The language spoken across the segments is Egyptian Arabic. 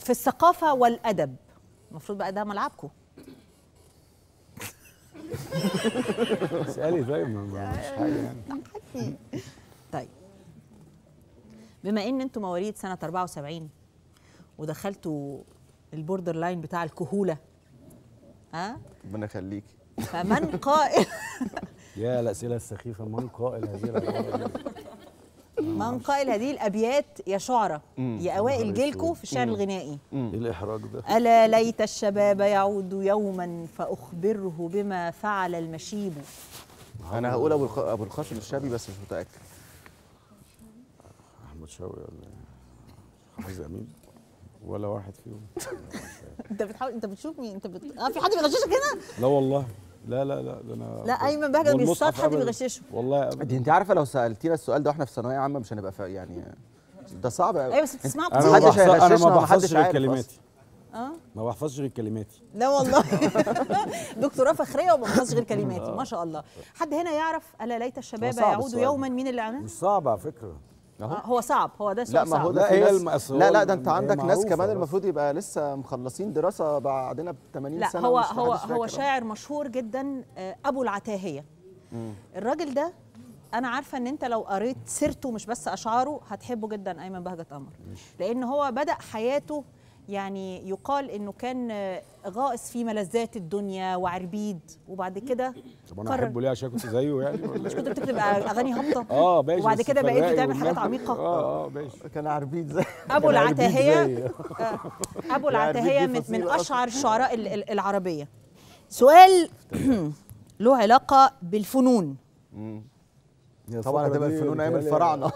في الثقافه والادب المفروض بقى ده ملعبكم اسالي طيب ما- ما- مش حاجه يعني طيب بما ان انتم مواليد سنه 74 ودخلتوا البوردر لاين بتاع الكهوله ها ربنا يخليكي فمن قائل يا الاسئله السخيفه من قائل هذه العباره دي؟ من قائل هذه الابيات يا شعراء يا اوائل نهار جيلكم أسود. في الشعر الغنائي ايه الاحراج ده الا ليت الشباب يعود يوما فاخبره بما فعل المشيب انا هقول ابو الخ... ابو القاسم الشابي بس مش متاكد احمد شوقي ولا إيه؟ حافظ امين ولا واحد فيهم انت بتحاول انت بتشوف مين انت بت... اه في حد بيغششك هنا لا والله لا لا لا ده انا لا ايمن بهجت والمصحف بيصطاد حد أبداً. بيغششه والله دي ابدا انت عارفه لو سالتينا السؤال ده واحنا في ثانويه عامه مش هنبقى فا... يعني ده صعب قوي ايوه بس بتسمعوا انا ما كتير محدش بحفظ انا هيغششنا ما ومحدش بحفظش غير عارف كلماتي اه ما بحفظش غير كلماتي لا والله دكتوراه فخريه وما بحفظش غير كلماتي ما شاء الله حد هنا يعرف الا ليت الشباب صعب يعودوا السؤال. يوما مين اللي عمل مش صعب على فكره آه هو صعب هو ده لا سؤال ما هو صعب ده لا، في هي ناس الم- أصل لا هو لا ده انت هي عندك ناس معروفة كمان بس. المفروض يبقى لسه مخلصين دراسه بعدنا ب 80 لا سنه هو ومش هو محدش هو فاكر. شاعر مشهور جدا آه، ابو العتاهيه الراجل ده انا عارفه ان انت لو قريت سيرته مش بس اشعاره هتحبه جدا ايمن بهجت قمر لان هو بدا حياته يعني يقال انه كان آه، غائص في ملذات الدنيا وعربيد وبعد كده طب انا قرر- احبه ليه عشان كنت زيه يعني ولا مش كنت بتكتب اغاني هابطه اه ماشي وبعد بس كده بقيت فرقي بتعمل حاجات والنفخ. عميقه اه اه ماشي كان عربيد زي ابو كان عربيد العتاهيه زي. آه، ابو يعني العتاهيه دي من, فصيلة من أصلاً. اشعر الشعراء ال- ال- العربيه سؤال له علاقه بالفنون طبعا هتبقى الفنون ايام الفراعنه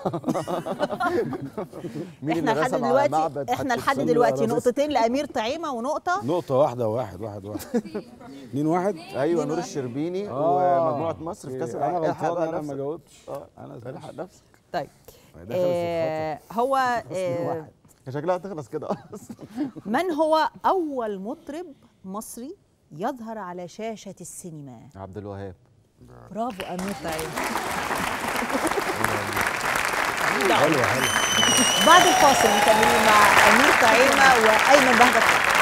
مين احنا اللي لحد رسم على دلوقتي معبد احنا لحد حتشبسوت؟ دلوقتي أنا بس- نقطتين لامير طعيمه ونقطه نقطة واحدة واحد واحد واحد اتنين واحد ايوه نور الشربيني آه. ومجموعه مصر في كاس أوكي. انا العالم الحق غلطان بقى انا ما نفسك. جاوبتش اه انا الحق نفسك طيب دخلت في آه هو آه واحد. كان شكلها هتخلص كده اصلا من هو اول مطرب مصري يظهر على شاشه السينما عبد الوهاب برافو امير طعيمه حلو حلو بعد الفاصل مكملين مع امير طعيمه وايمن بهجت